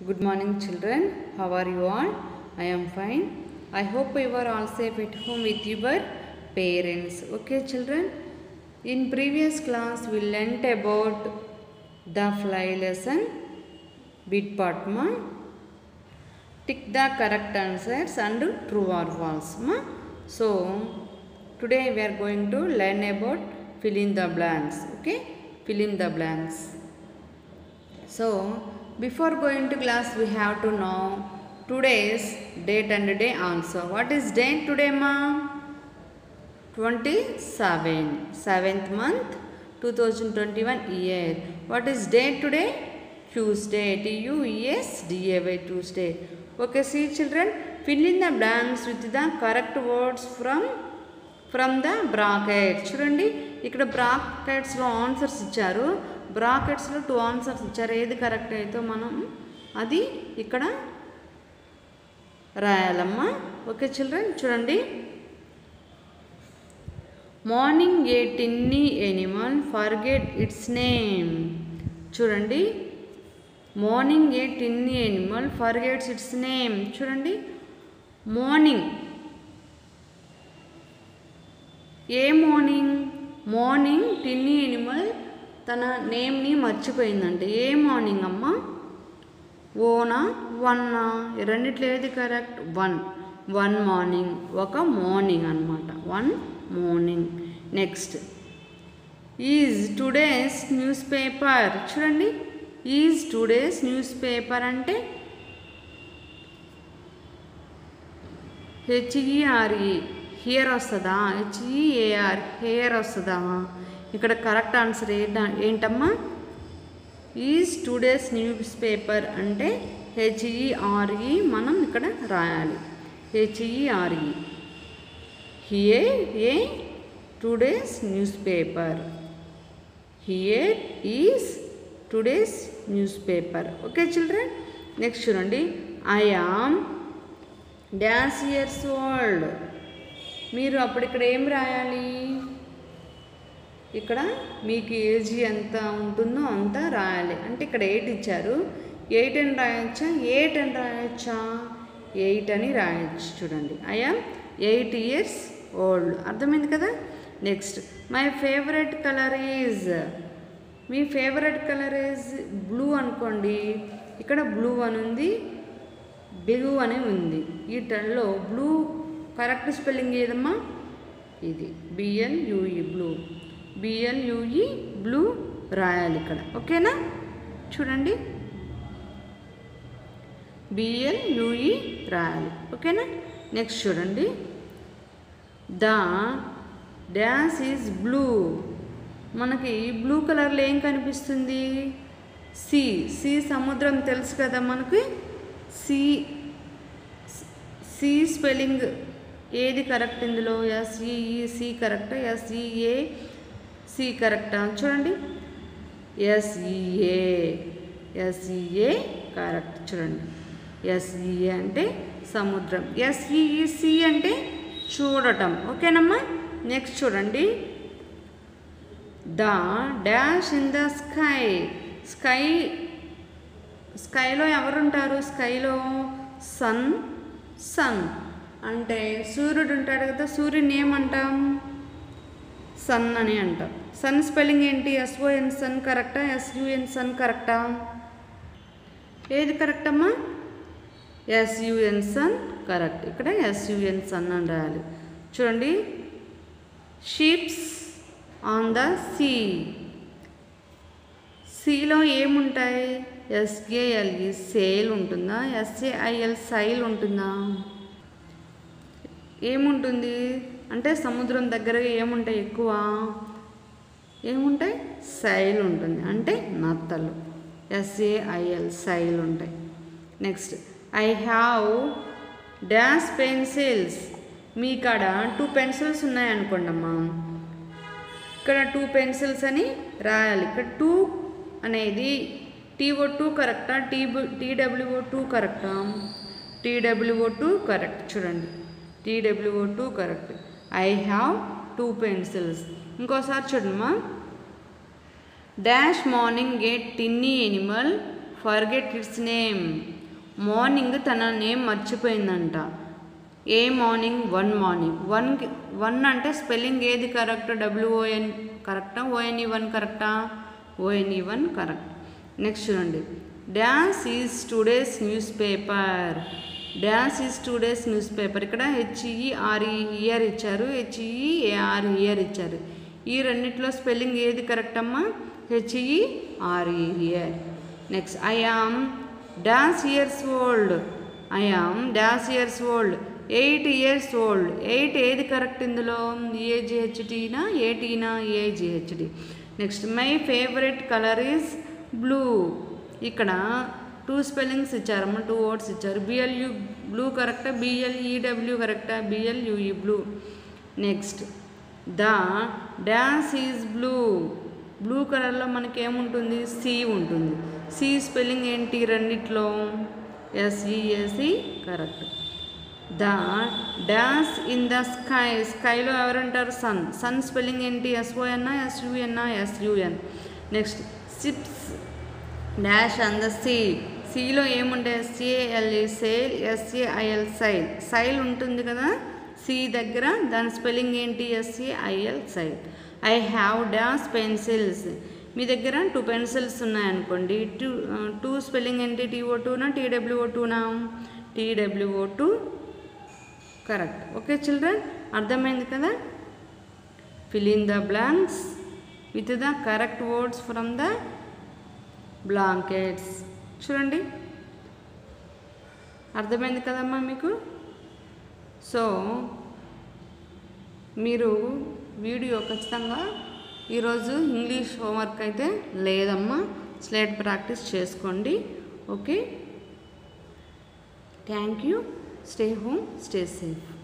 Good morning, children. How are you all? I am fine. I hope you are all safe at home with your parents. Okay, children. In previous class, we learnt about the fly lesson, bit part ma. Tick the correct answers and true or false ma. So, today we are going to learn about fill in the blanks. Okay, fill in the blanks. So, before going to class, we have to know today's date and day answer. What is date today, ma? 27, 7th month, 2021 year. What is date today? Tuesday, T-U-E-S-D-A-Y, Tuesday. Okay, see children, fill in the blanks with the correct words from from the bracket చూడండి ఇక్కడ బ్రాకెట్స్లో answers ఇచ్చారు బ్రాకెట్స్లో two answers ఇచ్చారు ఏది correct అయితే మనం అది ఇక్కడ రాయాలమ్మా ఓకే చిల్డ్రన్ చూడండి morning a tiny animal forget its name చూడండి morning a tiny animal forgets its name చూడండి morning a morning morning tiny animal తన నేమ్ని మర్చిపోయిందంటే ఏ మార్నింగ్ అమ్మ ఓనా వన్నా రెండిట్లో ఏది కరెక్ట్ వన్ వన్ మార్నింగ్ ఒక మార్నింగ్ అనమాట one morning next is today's newspaper చూడండి ఈజ్ టుడేస్ న్యూస్ పేపర్ అంటే హెచ్ఈఆర్ఈ హియర్ వస్తుందా హెచ్ఈఏఆర్ హెయర్ వస్తుందా ఇక్కడ కరెక్ట్ ఆన్సర్ ఏంట ఏంటమ్మా ఈజ్ టుడేస్ న్యూస్ పేపర్ అంటే హెచ్ఈఆర్ఈ మనం ఇక్కడ రాయాలి H E R E here a today's newspaper here is today's newspaper okay children next చూడండి I am dash years old మీరు అప్పుడు ఇక్కడ ఏం రాయాలి ఇక్కడ మీకు ఏజ్ ఎంత ఉంటుందో అంత రాయాలి అంటే ఇక్కడ ఎయిట్ ఇచ్చారు ఎయిట్ అని రాయొచ్చా ఎయిట్ అని రాయొచ్చా ఎయిట్ అని రాయొచ్చు చూడండి ఐఆమ్ ఎయిట్ ఇయర్స్ ఓల్డ్ అర్థమైంది కదా next my favourite colour is మీ ఫేవరెట్ కలర్ ఈజ్ బ్లూ అనుకోండి ఇక్కడ బ్లూ అని ఉంది బ్లూ అని ఉంది ఈ టన్లో బ్లూ కరెక్ట్ స్పెల్లింగ్ ఏదమ్మా ఇది బిఎల్యూఈ బ్లూ బిఎల్యూఈ బ్లూ రాయాలి ఇక్కడ ఓకేనా చూడండి బిఎల్యూఈ రాయాలి ఓకేనా నెక్స్ట్ చూడండి ద డ్యాన్స్ ఈజ్ బ్లూ మనకి బ్లూ కలర్లో ఏం కనిపిస్తుంది సి సి సముద్రం తెలుసు కదా మనకి సి సి స్పెల్లింగ్ ఏది కరెక్ట్ ఇందులో ఎస్ఈఈ సి కరెక్టా ఎస్ఈఏ సి కరెక్టా చూడండి ఎస్ఈఏ ఎస్ఈఏ కరెక్ట్ చూడండి ఎస్ఈఏ అంటే సముద్రం ఎస్ఈఈ సి అంటే చూడటం ఓకేనమ్మా నెక్స్ట్ చూడండి the dash in the sky sky స్కైలో ఎవరుంటారు స్కైలో సన్ సన్ అంటే సూర్యుడు ఉంటాడు కదా సూర్యుని ఏమంటాం సన్ అని అంటాం సన్ స్పెల్లింగ్ ఏంటి ఎస్ఓఎన్ సన్ కరెక్టా ఎస్యుఎన్ సన్ కరెక్టా ఏది కరెక్ట్ అమ్మా ఎస్యుఎన్ సన్ కరెక్ట్ ఇక్కడ ఎస్యుఎన్ సన్ అని రాయాలి చూడండి షీప్స్ ఆన్ ద సీ సీలో ఏముంటాయి ఎస్ఏఎల్ఈ సేల్ ఉంటుందా ఎస్ఏఐఎల్ సైల్ ఉంటుందా ఏముంటుంది అంటే సముద్రం దగ్గర ఏముంటాయి ఎక్కువ ఏముంటాయి సైల్ ఉంటుంది అంటే నత్తలు ఎస్ఏఐఎల్ సైల్ ఉంటాయి next I have dash pencils మీ కాడ టూ పెన్సిల్స్ ఉన్నాయనుకోండి అమ్మా ఇక్కడ టూ పెన్సిల్స్ అని రాయాలి ఇక్కడ టూ అనేది టీఓ టూ కరెక్టా టీ టీడబ్ల్యూఓ టూ కరెక్టా టీడబ్ల్యూఓ టూ కరెక్ట్ చూడండి T W O two correct I have two pencils ఇంకోసారి చూడమ్మా dash morning get tiny animal forget its name morning తన నేమ్ మర్చిపోయిందంట a morning one morning one one అంటే spelling ఏది correct W O N కరెక్టా O N E one కరెక్టా O N E one correct next చూడండి dash is today's newspaper dash is today's newspaper ఇక్కడ H E R E here ఇచ్చారు H E A R hear ఇచ్చారు ఈ రెండిట్లో స్పెల్లింగ్ ఏది కరెక్ట్ అమ్మా H E R E here next I am dash years old I am dash years old eight years old eight ఏది correct ఇందులో ఏజిహెచ్టీనా ఏటీనా ఏజిహెచ్డి next my favourite colour is blue ఇక్కడ టూ స్పెల్లింగ్స్ ఇచ్చారమ్మ టూ వర్డ్స్ ఇచ్చారు బిఎల్యు బ్లూ కరెక్టా బిఎల్ఈడబ్ల్యూ కరెక్టా B L U E blue next the dash is blue blue కలర్లో మనకి ఏముంటుంది సి ఉంటుంది సి స్పెల్లింగ్ ఏంటి రెండిట్లో S E S E correct the dance in the sky స్కైలో ఎవరంటారు సన్ సన్ స్పెల్లింగ్ ఏంటి ఎస్ఓఎన్నా ఎస్యుఎన్నా S U N next ships dash on the sea సీలో ఏముండే ఎస్ఏఎల్ఈ సేల్ ఎస్ఏఐఎల్ సైల్ సైల్ ఉంటుంది కదా సి దగ్గర దాని స్పెల్లింగ్ ఏంటి S A I L sail I have dash pencils మీ దగ్గర టూ పెన్సిల్స్ ఉన్నాయనుకోండి టూ టూ స్పెల్లింగ్ ఏంటి టీఓ టూనా టీడబ్ల్యూఓ టూనా T W O two correct okay children అర్థమైంది కదా fill in the blanks with the correct words from the blankets చూడండి అర్థమైంది కదమ్మా మీకు సో మీరు వీడియో ఖచ్చితంగా ఈరోజు ఇంగ్లీష్ హోంవర్క్ అయితే లేదమ్మా స్లేట్ ప్రాక్టీస్ చేసుకోండి okay thank you stay home stay safe